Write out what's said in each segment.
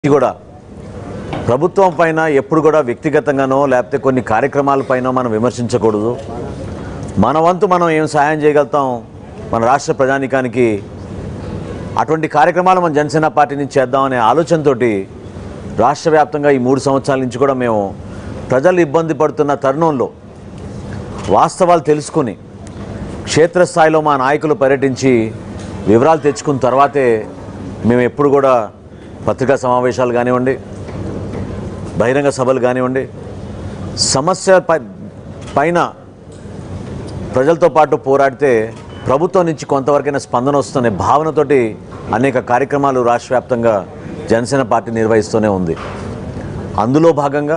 కూడా ప్రభుత్వం పైన ఎప్పుడు కూడా వ్యక్తిగతంగానో లేకపోతే కొన్ని కార్యక్రమాలపైన మనం విమర్శించకూడదు మన వంతు మనం ఏం సహాయం చేయగలుగుతాం మన రాష్ట్ర ప్రజానికానికి అటువంటి కార్యక్రమాలు మన జనసేన పార్టీ నుంచి చేద్దామనే ఆలోచనతోటి రాష్ట్ర వ్యాప్తంగా ఈ మూడు సంవత్సరాల నుంచి కూడా మేము ప్రజలు ఇబ్బంది పడుతున్న తరుణంలో వాస్తవాలు తెలుసుకుని క్షేత్రస్థాయిలో మా నాయకులు పర్యటించి వివరాలు తెచ్చుకున్న తర్వాతే మేము ఎప్పుడు కూడా పత్రికా సమావేశాలు కానివ్వండి బహిరంగ సభలు కానివ్వండి సమస్య పై పైన ప్రజలతో పాటు పోరాడితే ప్రభుత్వం నుంచి కొంతవరకైనా స్పందన వస్తున్న భావనతోటి అనేక కార్యక్రమాలు రాష్ట్ర వ్యాప్తంగా జనసేన పార్టీ నిర్వహిస్తూనే ఉంది అందులో భాగంగా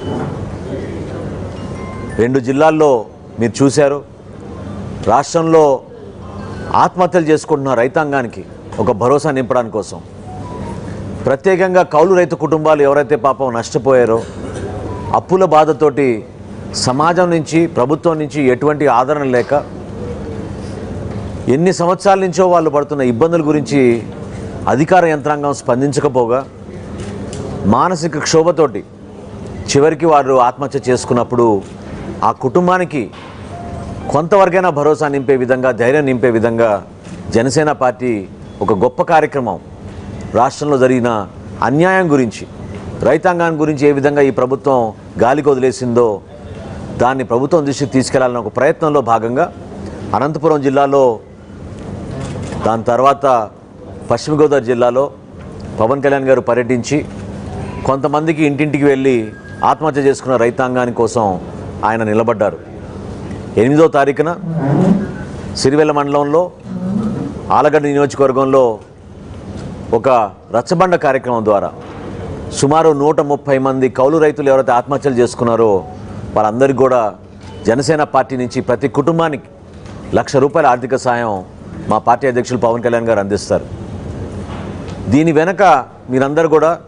రెండు జిల్లాల్లో మీరు చూశారు రాష్ట్రంలో ఆత్మహత్యలు చేసుకుంటున్న రైతాంగానికి ఒక భరోసా నింపడానికి కోసం ప్రత్యేకంగా కౌలు రైతు కుటుంబాలు ఎవరైతే పాపం నష్టపోయారో అప్పుల బాధతోటి సమాజం నుంచి ప్రభుత్వం నుంచి ఎటువంటి ఆదరణ లేక ఎన్ని సంవత్సరాల నుంచో వాళ్ళు పడుతున్న ఇబ్బందుల గురించి అధికార యంత్రాంగం స్పందించకపోగా మానసిక క్షోభతోటి చివరికి వారు ఆత్మహత్య చేసుకున్నప్పుడు ఆ కుటుంబానికి కొంతవరకైనా భరోసా నింపే విధంగా ధైర్యం నింపే విధంగా జనసేన పార్టీ ఒక గొప్ప కార్యక్రమం రాష్ట్రంలో జరిగిన అన్యాయం గురించి రైతాంగాన్ని గురించి ఏ విధంగా ఈ ప్రభుత్వం గాలికి వదిలేసిందో దాన్ని ప్రభుత్వం దృష్టికి తీసుకెళ్లాలన్న ఒక ప్రయత్నంలో భాగంగా అనంతపురం జిల్లాలో దాని తర్వాత పశ్చిమ గోదావరి జిల్లాలో పవన్ కళ్యాణ్ గారు పర్యటించి కొంతమందికి ఇంటింటికి వెళ్ళి ఆత్మహత్య చేసుకున్న రైతాంగాని కోసం ఆయన నిలబడ్డారు ఎనిమిదో తారీఖున సిరివెల్ల మండలంలో ఆలగడ్డ నియోజకవర్గంలో ఒక రచ్చబండ కార్యక్రమం ద్వారా సుమారు నూట ముప్పై మంది కౌలు రైతులు ఎవరైతే ఆత్మహత్యలు చేసుకున్నారో వాళ్ళందరికీ కూడా జనసేన పార్టీ నుంచి ప్రతి కుటుంబానికి లక్ష రూపాయల ఆర్థిక సాయం మా పార్టీ అధ్యక్షులు పవన్ కళ్యాణ్ గారు అందిస్తారు దీని వెనక మీరందరూ కూడా